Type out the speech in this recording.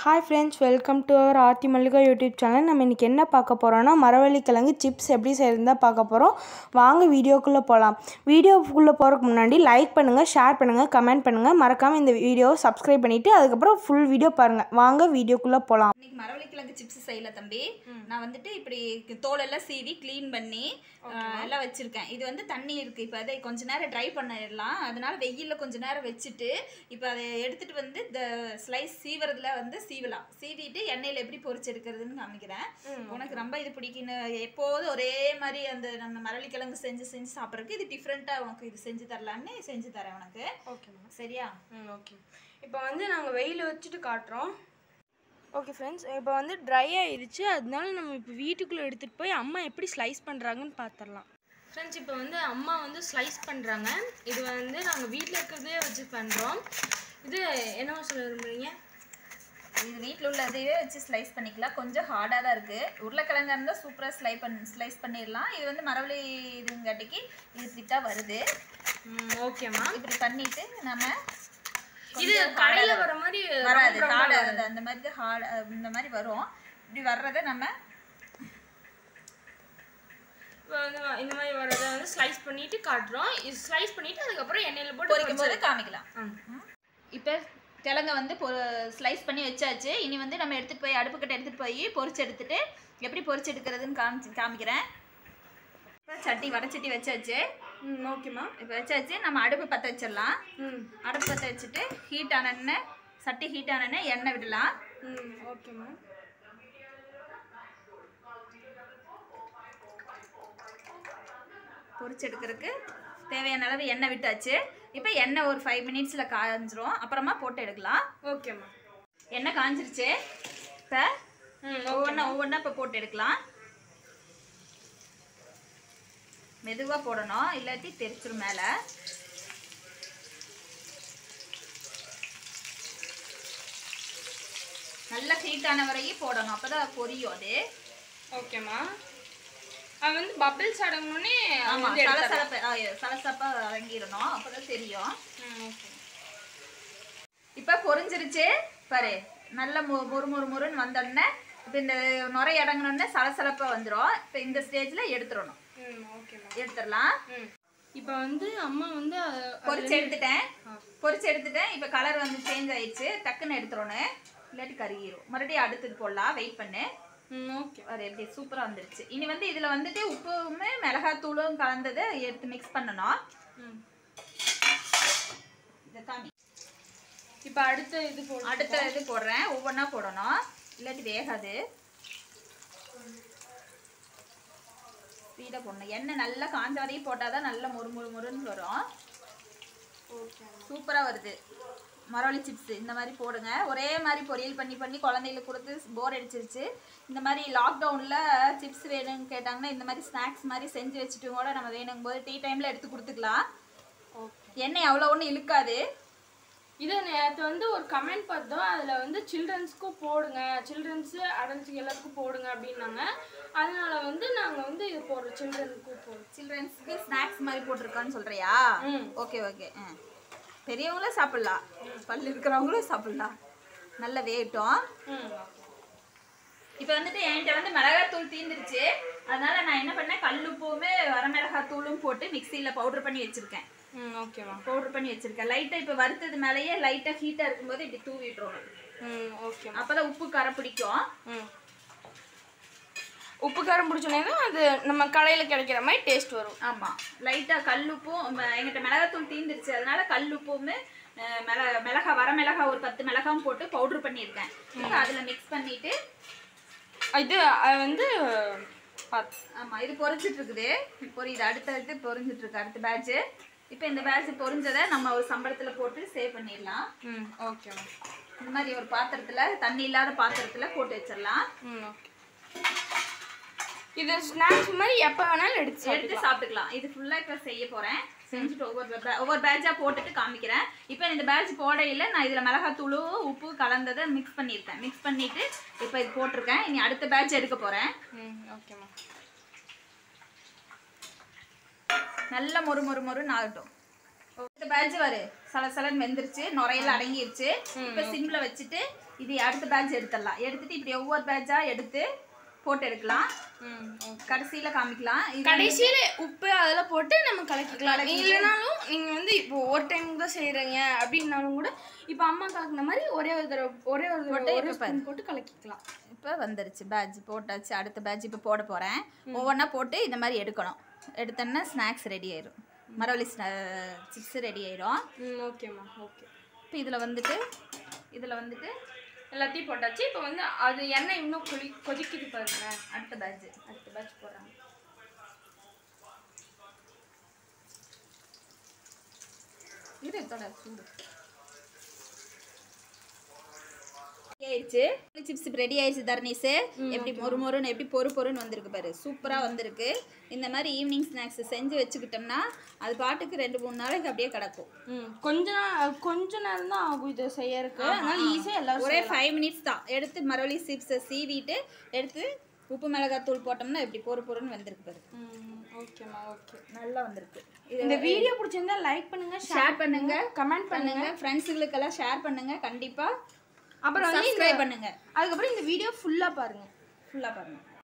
Hi friends welcome to our Aarthi Mallika YouTube channel நம்ம இன்றைக்கி என்ன பார்க்க போகிறோன்னா மரவள்ளி கிழங்கு சிப்ஸ் எப்படி செய்யறதா பார்க்க போகிறோம் வாங்க வீடியோக்குள்ளே போகலாம் வீடியோக்குள்ளே போகிறதுக்கு முன்னாடி லைக் பண்ணுங்கள் ஷேர் பண்ணுங்கள் கமெண்ட் பண்ணுங்கள் மறக்காமல் இந்த வீடியோவை சப்ஸ்கிரைப் பண்ணிவிட்டு அதுக்கப்புறம் ஃபுல் வீடியோ பாருங்கள் வாங்க வீடியோக்குள்ளே போகலாம் இன்னைக்கு மரவள்ளி கிழங்கு சிப்ஸ் செய்யல தம்பி நான் வந்துட்டு இப்படி தோலெல்லாம் சீவி க்ளீன் பண்ணி ஆஹ், எல்லாம் வச்சிருக்கேன் இது வந்து தண்ணி இருக்கு இப்போ அதை கொஞ்ச நேரம் ட்ரை பண்ணிடலாம் அதனால வெயில்ல கொஞ்ச நேரம் வச்சுட்டு இப்போ அதை எடுத்துட்டு வந்து இந்த ஸ்லைஸ் சீவறதுல வந்து சீவலாம் சீவிட்டு எண்ணெயில எப்படி பொரிச்சு எடுக்கிறதுன்னு காமிக்கிறேன் உனக்கு ரொம்ப இது பிடிக்குன்னு எப்போதும் ஒரே மாதிரி அந்த நம்ம மரவள்ளி கிழங்கு செஞ்சு செஞ்சு சாப்பிட்றதுக்கு இது டிஃப்ரெண்டா உனக்கு இது செஞ்சு தரலான்னு செஞ்சு தரேன் உனக்கு ஓகேம்மா சரியா ம் ஓகே இப்போ வந்து நாங்கள் வெயில் வச்சுட்டு காட்டுறோம் ஓகே ஃப்ரெண்ட்ஸ் இப்போ வந்து ட்ரை ஆயிடுச்சு அதனால நம்ம இப்போ வீட்டுக்குள்ளே எடுத்துகிட்டு போய் அம்மா எப்படி ஸ்லைஸ் பண்ணுறாங்கன்னு பார்த்துடலாம் ஃப்ரெண்ட்ஸ் இப்போ வந்து அம்மா வந்து ஸ்லைஸ் பண்ணுறாங்க இது வந்து நாங்கள் வீட்டில் இருக்கிறதே வச்சு பண்ணுறோம் இது என்னவா சொல்ல விரும்புறீங்க இது வீட்டில் உள்ள இதையே வச்சு ஸ்லைஸ் பண்ணிக்கலாம் கொஞ்சம் ஹார்டாக தான் இருக்குது உருளைக்கிழங்கா இருந்தால் சூப்பராக ஸ்லை பண் ஸ்லைஸ் பண்ணிடலாம் இது வந்து மரவள்ளி இதுங்காட்டிக்கு இது திட்டாக வருது ம் ஓகேம்மா இப்படி பண்ணிட்டு நம்ம இது கடையில் வர மாதிரி வராது ஹார்டாக அந்த மாதிரி தான் ஹார்ட் இந்த மாதிரி வரும் இப்படி வர்றதை நம்ம இப்போ வந்து இந்த மாதிரி வரதை வந்து ஸ்லைஸ் பண்ணிட்டு காட்டுறோம் இது ஸ்லைஸ் பண்ணிட்டு அதுக்கப்புறம் எண்ணெயில் போட்டு பொரிக்கும் போது காமிக்கலாம் ம். இப்போ கிழங்க வந்து ஸ்லைஸ் பண்ணி வச்சாச்சு இனி வந்து நம்ம எடுத்துகிட்டு போய் அடுப்புக்கிட்ட எடுத்துகிட்டு போய் பொரிச்சு எடுத்துட்டு எப்படி பொரிச்சு எடுக்கிறதுன்னு காமிச்சு காமிக்கிறேன் இப்போ சட்டி வடச்சட்டி வச்சாச்சு ம் ஓகேம்மா இப்போ வச்சாச்சு நம்ம அடுப்பு பற்ற வச்சிடலாம் ம் அடுப்பு பற்ற வச்சுட்டு ஹீட் ஆனோடனே சட்டி ஹீட் ஆனோடனே எண்ணெய் விடலாம் ம் ஓகேம்மா பொரிச்சு எடுக்கிறதுக்கு தேவையான அளவு எண்ணெய் விட்டாச்சு இப்போ எண்ணெய் ஒரு ஃபைவ் மினிட்ஸில் காஞ்சிரும் அப்புறமா போட்டு எடுக்கலாம் ஓகேம்மா எண்ணெய் காஞ்சிருச்சு இப்போ ம் ஒவ்வொன்றா ஒவ்வொன்றா இப்போ போட்டு எடுக்கலாம் மெதுவாக போடணும் இல்லாட்டி தெரிச்சிரும் மேலே நல்லா ஹீட் ஆன வரையும் போடணும் அப்போ தான் பொரியும் அது ஓகேம்மா அது வந்து பபிள்ஸ் அடங்கணுன்னே ஆமாம் சலசலப்பை ஆ, சலசலப்பாக இறங்கிடணும் அப்போ தான் தெரியும் ஓகே இப்போ பொரிஞ்சிருச்சு பாரு நல்ல மொ மொறு மொறு மொறுன்னு வந்தோடனே இப்போ இந்த நுரை அடங்கினோடனே சலசலப்பாக வந்துடும் இப்போ இந்த ஸ்டேஜில் எடுத்துடணும் ம் ஓகேம்மா எடுத்துடலாம் ம் இப்போ வந்து அம்மா வந்து பொரிச்சு எடுத்துட்டேன் பொரிச்சு எடுத்துட்டேன் இப்போ கலர் வந்து சேஞ்ச் ஆயிடுச்சு டக்குன்னு எடுத்துடணும் இல்லாட்டி கருகிரும் மறுபடியும் அடுத்தது போடலாம் வெயிட் பண்ணு ம் ஓகே அது எப்படி சூப்பராக வந்துருச்சு இனி வந்து இதில் வந்துட்டு உப்புமே மிளகாத்தூளும் கலந்ததை எடுத்து மிக்ஸ் பண்ணணும் ம் இதை காமி இப்போ அடுத்த இது போடு அடுத்த இது போடுறேன் ஒவ்வொன்றா போடணும் இல்லாட்டி வேகாது ஸ்பீடாக போடணும் எண்ணெய் நல்லா காஞ்ச வரையும் போட்டால் தான் நல்லா மொறு மொறு மொறுன்னு வரும் ஓகே சூப்பராக வருது மரவள்ளி சிப்ஸ் இந்த மாதிரி போடுங்க ஒரே மாதிரி பொரியல் பண்ணி பண்ணி குழந்தைகளுக்கு கொடுத்து போர் அடிச்சிருச்சு இந்த மாதிரி லாக்டவுனில் சிப்ஸ் வேணும்னு கேட்டாங்கன்னா இந்த மாதிரி ஸ்நாக்ஸ் மாதிரி செஞ்சு வச்சுட்டு கூட நம்ம வேணுங்கும் போது டீ டைமில் எடுத்து கொடுத்துக்கலாம் ஓகே எண்ணெய் அவ்வளோ ஒன்றும் இழுக்காது இது நேற்று வந்து ஒரு கமெண்ட் பார்த்தோம் அதில் வந்து சில்ட்ரன்ஸ்க்கும் போடுங்க சில்ட்ரன்ஸு அடல்ட்ஸ் எல்லாருக்கும் போடுங்க அப்படின்னாங்க அதனால வந்து நாங்கள் வந்து இது போடுறோம் சில்ட்ரனுக்கும் போடுறோம் சில்ட்ரன்ஸ்க்கு ஸ்நாக்ஸ் மாதிரி போட்டிருக்கான்னு சொல்கிறியா ம் ஓகே ஓகே ஆ பெரியவங்களும் சாப்பிட்லாம் பல்லு இருக்கிறவங்களும் சாப்பிட்லாம் நல்ல வேகட்டும் ம் இப்போ வந்துட்டு என்கிட்ட வந்து மிளகாத்தூள் தீந்துருச்சு அதனால நான் என்ன பண்ணேன் கல்லுப்புமே வரமிளகாத்தூளும் போட்டு மிக்சியில் பவுடர் பண்ணி வச்சுருக்கேன் ம் ஓகேம்மா பவுடர் பண்ணி வச்சிருக்கேன் லைட்டாக இப்போ வறுத்தது மேலேயே லைட்டாக ஹீட்டாக இருக்கும்போது இப்படி தூவி விட்டுறணும் ம் ஓகேம்மா அப்போ தான் உப்பு கரை பிடிக்கும் ம் உப்பு காரம் பிடிச்சோன்னே அது நம்ம கடையில் கிடைக்கிற மாதிரி டேஸ்ட் வரும் ஆமாம் லைட்டாக கல்லுப்பும் ம- எங்கிட்ட மிளகாத்தூள் தீந்துருச்சு அதனால கல்லுப்புமே அஹ், மிள மிளகா வர மிளகா ஒரு பத்து மிளகாவும் போட்டு பவுடர் பண்ணியிருக்கேன் இப்போ அதில் மிக்ஸ் பண்ணிட்டு இது அது வந்து பாத் ஆமாம் இது பொரிச்சிட்டு இருக்குது பொரியுது அடுத்த இது பொரிஞ்சிட்டு இருக்கு அடுத்த பேட்ச் இப்போ இந்த பேட்ச் பொரிஞ்சதை நம்ம ஒரு சம்பளத்தில் போட்டு சேவ் பண்ணிடலாம் ம் ஓகேம்மா இந்த மாதிரி ஒரு பாத்திரத்தில் தண்ணி இல்லாத பாத்திரத்தில் போட்டு வச்சிடலாம் ம் ஓகே இது ஸ்நாக்ஸ் மாதிரி எப்போ வேணாலும் எடுத்து எடுத்து சாப்பிட்டுக்கலாம் இது ஃபுல்லாக இப்போ செய்ய போகிறேன் செஞ்சுட்டு ஒவ்வொரு பே- ஒவ்வொரு பேட்சாக போட்டுட்டு காமிக்கிறேன் இப்போ இந்த பேட்ச் போடையில் நான் இதில் மிளகாத்தூள் உப்பு கலந்ததை மிக்ஸ் பண்ணியிருக்கேன் மிக்ஸ் பண்ணிவிட்டு இப்போ இது போட்டிருக்கேன் இனி அடுத்த பேட்ச் எடுக்க போகிறேன் ம் ஓகேம்மா நல்ல மொறு மொறு மொறுன்னு ஆகட்டும் இந்த பேட்ச் வரு சல சலன்னு வெந்துருச்சு நுரையெல்லாம் அடங்கிருச்சு இப்போ சிம்ல வச்சுட்டு இது அடுத்த பேட்ச் எடுத்துடலாம் எடுத்துட்டு இப்படி ஒவ்வொரு பேட்சா எடுத்து போட்டு எடுக்கலாம் கடைசியில காமிக்கலாம் இது கடைசியில உப்பு அதெல்லாம் போட்டு நம்ம கலக்கிக்கலாம் இல்லைனாலும் நீங்க வந்து இப்போ ஒரு டைம் தான் செய்யறீங்க அப்படின்னாலும் கூட இப்போ அம்மா காக்குன மாதிரி ஒரே ஒரு தடவை ஒரே ஒரு தடவை ஒரு ஸ்பூன் போட்டு கலக்கிக்கலாம் இப்போ வந்துருச்சு பேட்ச் போட்டாச்சு அடுத்த பேட்ச் இப்போ போட போகிறேன் ஒவ்வொன்றா போட்டு இந்த மாதிரி எடுக்கணும் எடுத்தோன்னா ஸ்நாக்ஸ் ரெடி ஆயிரும் மரவள்ளி சிப்ஸ் ரெடி ஆயிரும் ம் ஓகேம்மா ஓகே இப்போ இதில் வந்துட்டு இதில் வந்துட்டு எல்லாத்தையும் போட்டாச்சு இப்போ வந்து அது எண்ணெய் இன்னும் கொதி கொதிக்குது பாருங்க அடுத்த பேட்ச் அடுத்த பேட்ச் போடுறாங்க இரு தொட சூடு ஆயிடுச்சு சிப்ஸ் இப்போ ரெடி ஆயிடுச்சு தர்னீஸ் எப்படி மொறு மொறுன்னு எப்படி பொறு பொறுன்னு வந்திருக்கு பாரு சூப்பராக வந்திருக்கு இந்த மாதிரி ஈவினிங் ஸ்நாக்ஸ் செஞ்சு வச்சுக்கிட்டோம்னா அது பாட்டுக்கு ரெண்டு மூணு நாளைக்கு அப்படியே கிடக்கும் ம் கொஞ்ச நாள் கொஞ்ச நேரம் தான் ஆகும் இது செய்யறதுக்கு அதனால ஈஸியாக எல்லாரும் ஒரே ஃபைவ் மினிட்ஸ் தான் எடுத்து மரவள்ளி சிப்ஸை சீவிட்டு எடுத்து உப்பு மிளகாத்தூள் போட்டோம்னா எப்படி பொறு பொறுன்னு வந்திருக்கு பாரு ம் ஓகேம்மா ஓகே நல்லா வந்திருக்கு இது இந்த வீடியோ பிடிச்சிருந்தா லைக் பண்ணுங்க ஷேர் பண்ணுங்க கமெண்ட் பண்ணுங்க ஃப்ரெண்ட்ஸுகளுக்கெல்லாம் ஷேர் பண்ணுங்க கண்டிப்பா அப்புறம் வந்து சப்ஸ்கிரைப் பண்ணுங்க அதுக்கப்புறம் இந்த வீடியோ ஃபுல்லாக பாருங்க ஃபுல்லாக பாருங்க